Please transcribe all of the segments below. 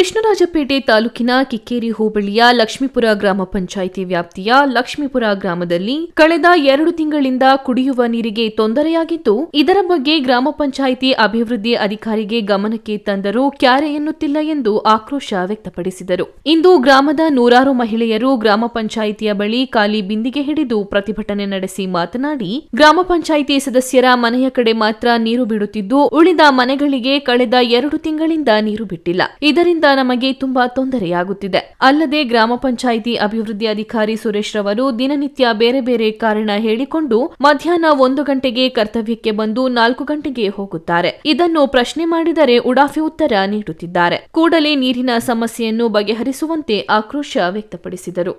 ಕೃಷ್ಣರಾಜಪೇಟೆ ತಾಲೂಕಿನ ಕಿಕ್ಕೇರಿ ಹೋಬಳಿಯ ಲಕ್ಷ್ಮೀಪುರ ಗ್ರಾಮ ಪಂಚಾಯಿತಿ ವ್ಯಾಪ್ತಿಯ ಲಕ್ಷ್ಮೀಪುರ ಗ್ರಾಮದಲ್ಲಿ ಕಳೆದ ಎರಡು ತಿಂಗಳಿಂದ ಕುಡಿಯುವ ನೀರಿಗೆ ತೊಂದರೆಯಾಗಿದ್ದು ಇದರ ಬಗ್ಗೆ ಗ್ರಾಮ ಪಂಚಾಯಿತಿ ಅಭಿವೃದ್ಧಿ ಅಧಿಕಾರಿಗೆ ಗಮನಕ್ಕೆ ತಂದರೂ ಕ್ಯಾರೆ ಎನ್ನುತ್ತಿಲ್ಲ ಎಂದು ಆಕ್ರೋಶ ವ್ಯಕ್ತಪಡಿಸಿದರು ಇಂದು ಗ್ರಾಮದ ನೂರಾರು ಮಹಿಳೆಯರು ಗ್ರಾಮ ಪಂಚಾಯಿತಿಯ ಬಳಿ ಖಾಲಿ ಬಿಂದಿಗೆ ಹಿಡಿದು ಪ್ರತಿಭಟನೆ ನಡೆಸಿ ಮಾತನಾಡಿ ಗ್ರಾಮ ಪಂಚಾಯಿತಿ ಸದಸ್ಯರ ಮನೆಯ ಕಡೆ ಮಾತ್ರ ನೀರು ಬಿಡುತ್ತಿದ್ದು ಉಳಿದ ಮನೆಗಳಿಗೆ ಕಳೆದ ಎರಡು ತಿಂಗಳಿಂದ ನೀರು ಬಿಟ್ಟಿಲ್ಲ ಇದರಿಂದ ನಮಗೆ ತುಂಬಾ ತೊಂದರೆಯಾಗುತ್ತಿದೆ ಅಲ್ಲದೆ ಗ್ರಾಮ ಪಂಚಾಯಿತಿ ಅಭಿವೃದ್ಧಿ ಅಧಿಕಾರಿ ಸುರೇಶ್ ರವರು ದಿನನಿತ್ಯ ಬೇರೆ ಬೇರೆ ಕಾರಣ ಹೇಳಿಕೊಂಡು ಮಧ್ಯಾಹ್ನ ಒಂದು ಗಂಟೆಗೆ ಕರ್ತವ್ಯಕ್ಕೆ ಬಂದು ನಾಲ್ಕು ಗಂಟೆಗೆ ಹೋಗುತ್ತಾರೆ ಇದನ್ನು ಪ್ರಶ್ನೆ ಮಾಡಿದರೆ ಉಡಾಫಿ ಉತ್ತರ ನೀಡುತ್ತಿದ್ದಾರೆ ಕೂಡಲೇ ನೀರಿನ ಸಮಸ್ಯೆಯನ್ನು ಬಗೆಹರಿಸುವಂತೆ ಆಕ್ರೋಶ ವ್ಯಕ್ತಪಡಿಸಿದರು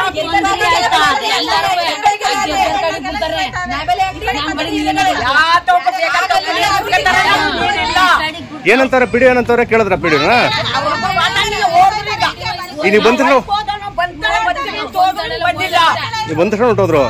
ಏನಂತಾರ ಪಿಡಿ ಏನಂತಾರ ಕೇಳಿದ್ರ ಪಿಡಿನ ಈಗ ನೀವು ಬಂದ್ರಿ ನೀವು ನೀವು ಬಂದ ತಕ್ಷಣ ಹೊಂಟೋದ್ರು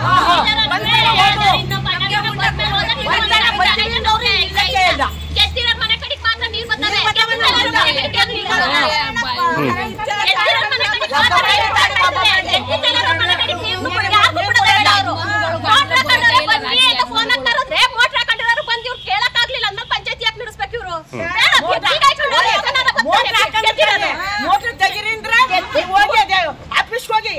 ಮೋಟ್ರ್ ತೆಗಿರಿಂದ್ರ ಹೋಗಿ ಅದೇ ಆಫೀಸ್ಗೆ ಹೋಗಿ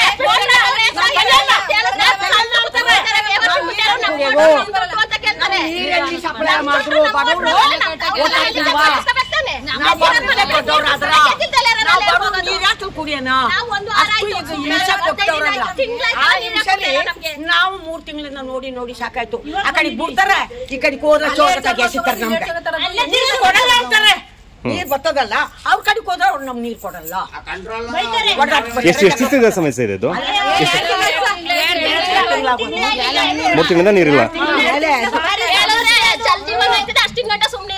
ನೀರಲ್ಲಿ ಸಪ್ಲೈ ಮಾಡಿದ್ರು ಬಡವರು ಓಟ್ ಹಾಕಿಲ್ವಾ? ನಾವು ಬಡವ್ರು ದೊಡ್ಡವ್ರು ಆದ್ರ ನಾವು ಬಡವ್ರು ನೀರ್ ಯಾಕೆ ಕುಡಿಯೋಣ ಅಷ್ಟು ಈಗ ಹಿಂಸೆ ಕೊಟ್ಟವ್ರಲ್ಲ ಆ ಹಿಂಸೆಲಿ ನಾವು ಮೂರ್ ತಿಂಗಳಿಂದ ನೋಡಿ ನೋಡಿ ಸಾಕಾಯ್ತು ಆ ಕಡೆ ಬಿಡ್ತಾರೆ ಈ ಕಡೆ ಹೋದ್ರೆ ಚೋಟಕ್ಕೆ ಎಸಿತಾರೆ ನಮ್ಗೆ ನೀರ್ ಕೊಡಲ್ಲ ಅಂತಾರೆ ನೀರ್ ಬರ್ತದಲ್ಲ ಅವ್ರ ಕಡೆಗೆ ಹೋದ್ರೆ ಅವ್ರು ನಮ್ಗೆ ನೀರ್ ಕೊಡಲ್ಲ ಎಷ್ಟು ಎಷ್ಟು ದಿವಸದ ಸಮಸ್ಯೆ ಇದೆ ಇದು ಮೂರು ತಿಂಗಳಿಂದ ನೀರಿಲ್ಲ ಅಷ್ಟಿನ ಗಂಟೆ ಸುಮ್ಮನೆ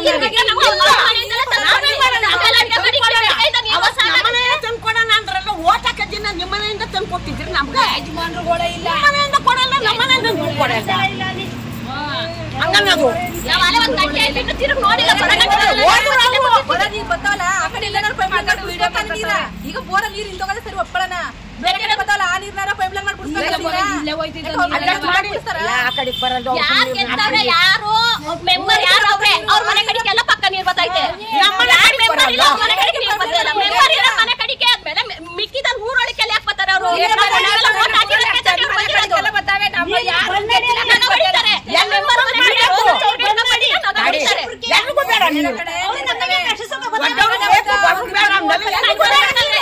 ತಂದ್ಕೊಡೋಣ ಅಂದ್ರಲ್ಲ ಓಟ್ ಹಾಕಿದ್ದಿನ ನಿಮ್ಮ ಮನೆಯಿಂದ ತಂದು ಕೊಟ್ಟಿದ್ರಿ ನಮ್ಗೆ ಯಜಮಾನ್ರುಗಳೇ ಇಲ್ಲ ಮನೆಯಿಂದ ಕೊಡಲ್ಲ ನಮ್ಮ ಮನೆಯಿಂದ ನೀವು ಕೊಡಲ್ಲ ಹಂಗನ್ನೋದು ಈಗ ಬೋರ ನೀರ್ ಇಲ್ಲಿ ತಗೊಂಡ್ರೆ ಸರಿ ಒಪ್ಪಳನ ಬೇರೆ ಕಡೆ ಬರ್ತಾವಲ್ಲ ಆ ನೀರ್ನಾರ ಪೈಪ್ ಲೈನ್ ಅಡ್ಜಸ್ಟ್ ಮಾಡಿ ಆ ಕಡೆ ಬರೋದು ಯಾರ್ ಗೆದ್ದವ್ರೆ ಯಾರು ಮೆಂಬರ್ ಯಾರು ಅವ್ರೆ ಅವ್ರ ಮನೆ ಕಡೆಗೆಲ್ಲ ಪಕ್ಕ ನೀರ್ ಬರ್ತೈತೆ ಯಾರ್ ಮೆಂಬರ್ ಇಲ್ಲ ಅವ್ರ್ ಮನೆ ಕಡೆಗೆ ನೀರ್ ಬರ್ತಿಲ್ಲ ಮೆಂಬರ್ ಇರೋ ಮನೆ ಕಡೆಗೆ ಆದ್ಮೇಲೆ ಮಿ- ಮಿಕ್ಕಿದ ಊರೊಳಗೆಲ್ಲ ಯಾಕೆ ಬರ್ತಾರೆ ಅವರು ಎಲ್ರಿಗೂ ಬೇಡ ನೀರು ದೊಡ್ಡವ್ರು ಬೇಕು, ಬಡವ್ರು ಬೇಡ ಅಂದಲ್ಲ, ಎಲ್ರಿಗೂ ಬೇಡ.